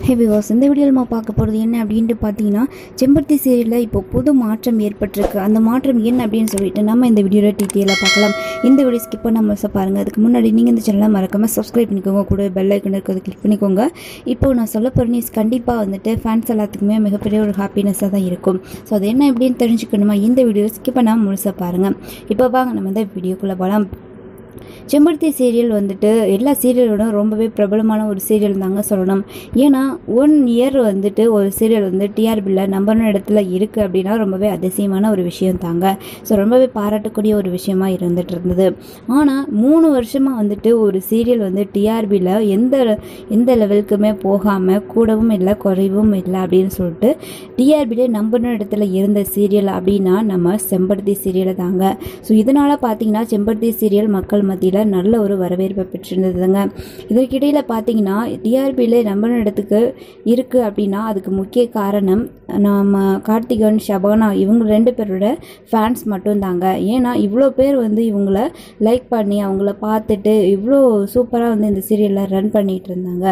ஹே விவாஸ் இந்த வீடியோவில் நம்ம பார்க்க போகிறது என்ன அப்படின்ட்டு பார்த்தீங்கன்னா செம்பருத்தி சீரியலில் இப்போ புது மாற்றம் ஏற்பட்டிருக்கு அந்த மாற்றம் என்ன அப்படின்னு சொல்லிட்டு நம்ம இந்த வீடியோவில் டீட்டெயிலாக பார்க்கலாம் இந்த வீடியோ ஸ்கிப் பண்ணாமல் மிஸ் பாருங்கள் அதுக்கு முன்னாடி நீங்கள் இந்த சேனலை மறக்காமல் சப்ஸ்கிரைப் பண்ணிக்கோங்க கூட பெல் ஐக்கன் இருக்கிறது கிளிக் பண்ணிக்கோங்க இப்போ நான் சொல்ல போகிற நியூஸ் கண்டிப்பாக வந்துட்டு ஃபேன்ஸ் எல்லாத்துக்குமே மிகப்பெரிய ஒரு ஹாப்பினஸ்ஸாக தான் இருக்கும் ஸோ அது என்ன எப்படின்னு தெரிஞ்சுக்கணுமா இந்த வீடியோ ஸ்கிப் பண்ணாமல் முழுசாக பாருங்கள் இப்போ வாங்க நம்ம இந்த வீடியோக்குள்ளே போகலாம் செம்பருத்தி சீரியல் வந்துட்டு எல்லா சீரியலோட ரொம்பவே பிரபலமான ஒரு சீரியல் தாங்க சொல்லணும் ஏன்னா ஒன் இயர் வந்துட்டு ஒரு சீரியல் வந்து டிஆர்பியில் நம்பர் இடத்துல இருக்குது அப்படின்னா ரொம்பவே அதிசயமான ஒரு விஷயம் தாங்க ஸோ ரொம்பவே பாராட்டக்கூடிய ஒரு விஷயமா இருந்துட்டு இருந்தது ஆனால் மூணு வருஷமாக வந்துட்டு ஒரு சீரியல் வந்து டிஆர்பியில் எந்த எந்த லெவலுக்குமே போகாமல் கூடவும் இல்லை குறைவும் இல்லை அப்படின்னு சொல்லிட்டு டிஆர்பியிலே நம்பர் இடத்துல இருந்த சீரியல் அப்படின்னா நம்ம செம்பருத்தி சீரியலை தாங்க ஸோ இதனால் பார்த்தீங்கன்னா செம்பருத்தி சீரியல் மக்கள் மத்தியில் நல்ல ஒரு வரவேற்பை பெற்றிருந்ததுங்க இதற்கிடையில் பார்த்தீங்கன்னா டிஆர்பியில் நம்பர் இடத்துக்கு இருக்குது அப்படின்னா அதுக்கு முக்கிய காரணம் நம்ம கார்த்திகன் ஷபானா இவங்க ரெண்டு பேரோட ஃபேன்ஸ் மட்டும்தாங்க ஏன்னா இவ்வளோ பேர் வந்து இவங்கள லைக் பண்ணி அவங்கள பார்த்துட்டு இவ்வளோ சூப்பராக வந்து இந்த சீரியலில் ரன் பண்ணிகிட்டு இருந்தாங்க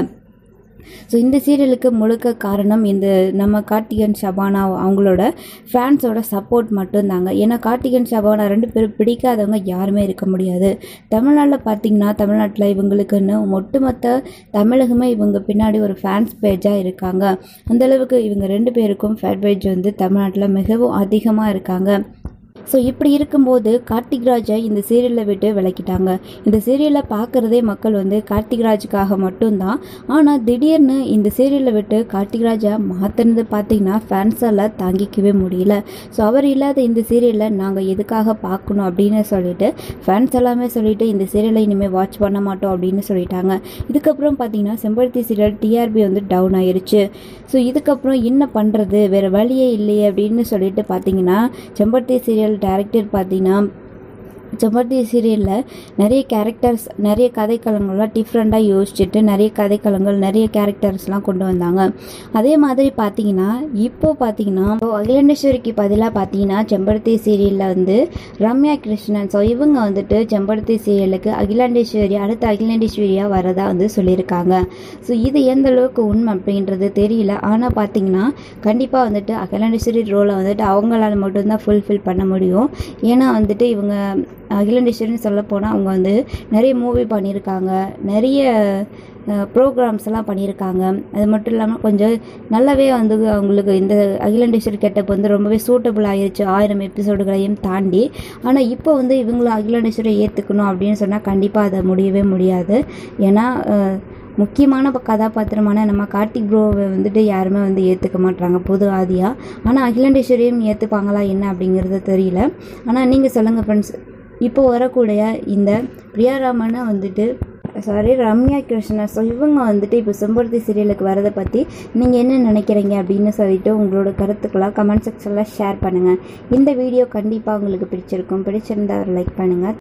ஸோ இந்த சீரியலுக்கு முழுக்க காரணம் இந்த நம்ம கார்த்திகன் ஷபானா அவங்களோட ஃபேன்ஸோட சப்போர்ட் மட்டும்தாங்க ஏன்னா கார்த்திகன் ஷபானா ரெண்டு பேரும் பிடிக்காதவங்க யாருமே இருக்க முடியாது தமிழ்நாட்டில் பார்த்தீங்கன்னா தமிழ்நாட்டில் இவங்களுக்குன்னு ஒட்டுமொத்த தமிழகமே இவங்க பின்னாடி ஒரு ஃபேன்ஸ் பேஜாக இருக்காங்க அந்தளவுக்கு இவங்க ரெண்டு பேருக்கும் ஃபேன் பேஜ் வந்து தமிழ்நாட்டில் மிகவும் அதிகமாக இருக்காங்க ஸோ இப்படி இருக்கும்போது கார்த்திக் ராஜை இந்த சீரியலை விட்டு விளக்கிட்டாங்க இந்த சீரியலை பார்க்குறதே மக்கள் வந்து கார்த்திக் ராஜுக்காக மட்டும்தான் ஆனால் திடீர்னு இந்த சீரியலை விட்டு கார்த்திக் ராஜா மாற்றினது பார்த்தீங்கன்னா ஃபேன்ஸால் தாங்கிக்கவே முடியல ஸோ அவர் இல்லாத இந்த சீரியலை நாங்கள் எதுக்காக பார்க்கணும் அப்படின்னு சொல்லிட்டு ஃபேன்ஸ் எல்லாமே சொல்லிட்டு இந்த சீரியலை இனிமேல் வாட்ச் பண்ண மாட்டோம் அப்படின்னு சொல்லிட்டாங்க இதுக்கப்புறம் பார்த்தீங்கன்னா செம்பருத்தி சீரியல் டிஆர்பி வந்து டவுன் ஆயிருச்சு ஸோ இதுக்கப்புறம் என்ன பண்ணுறது வேறு வழியே இல்லையே அப்படின்னு சொல்லிட்டு பார்த்தீங்கன்னா செம்பருத்தி சீரியல் டேரக்டர் பார்த்தீங்கன்னா செம்பருத்தி சீரியலில் நிறைய கேரக்டர்ஸ் நிறைய கதைக்களங்கள்லாம் டிஃப்ரெண்ட்டாக யோசிச்சுட்டு நிறைய கதைக்களங்கள் நிறைய கேரக்டர்ஸ்லாம் கொண்டு வந்தாங்க அதே மாதிரி பார்த்தீங்கன்னா இப்போ பார்த்தீங்கன்னா அகிலாண்டேஸ்வரிக்கு பதிலாக பார்த்தீங்கன்னா செம்பருத்தி சீரியலில் வந்து ரம்யா கிருஷ்ணன் ஸோ இவங்க வந்துட்டு செம்பருத்தி சீரியலுக்கு அகிலாண்டேஸ்வரி அடுத்த அகிலாண்டேஸ்வரியாக வரதா வந்து சொல்லியிருக்காங்க ஸோ இது எந்த அளவுக்கு உண்மை அப்படின்றது தெரியல ஆனால் பார்த்தீங்கன்னா கண்டிப்பாக வந்துட்டு அகிலாண்டேஸ்வரி ரோலை வந்துட்டு அவங்களால மட்டும்தான் ஃபுல்ஃபில் பண்ண முடியும் ஏன்னா வந்துட்டு இவங்க அகிலாண்டேஸ்வரின்னு சொல்ல போனால் அவங்க வந்து நிறைய மூவி பண்ணியிருக்காங்க நிறைய ப்ரோக்ராம்ஸ் எல்லாம் பண்ணியிருக்காங்க அது மட்டும் இல்லாமல் கொஞ்சம் நல்லாவே வந்து அவங்களுக்கு இந்த அகிலாண்டேஸ்வரி கெட்டப் வந்து ரொம்பவே சூட்டபிள் ஆயிருச்சு ஆயிரம் எபிசோடுகளையும் தாண்டி ஆனால் இப்போ வந்து இவங்களும் அகிலாண்டேஸ்வரி ஏற்றுக்கணும் அப்படின்னு சொன்னால் கண்டிப்பாக அதை முடியவே முடியாது ஏன்னா முக்கியமான கதாபாத்திரமான நம்ம கார்த்திக் ப்ரோவை வந்துட்டு யாருமே வந்து ஏற்றுக்க மாட்டாங்க பொது ஆதியாக ஆனால் அகிலாண்டேஸ்வரியும் ஏற்றுப்பாங்களா என்ன அப்படிங்கிறது தெரியல ஆனால் நீங்கள் சொல்லுங்கள் ஃப்ரெண்ட்ஸ் இப்போ வரக்கூடிய இந்த பிரியாராமனை வந்துட்டு சாரி ரம்யா கிருஷ்ணன் ஸோ இவங்க வந்துட்டு இப்போ செம்பருத்தி சீரியலுக்கு வரதை பற்றி நீங்கள் என்ன நினைக்கிறீங்க அப்படின்னு சொல்லிட்டு உங்களோட கருத்துக்களாக கமெண்ட் செக்ஷனில் ஷேர் பண்ணுங்கள் இந்த வீடியோ கண்டிப்பாக உங்களுக்கு பிடிச்சிருக்கும் பிடிச்சிருந்தா லைக் பண்ணுங்கள்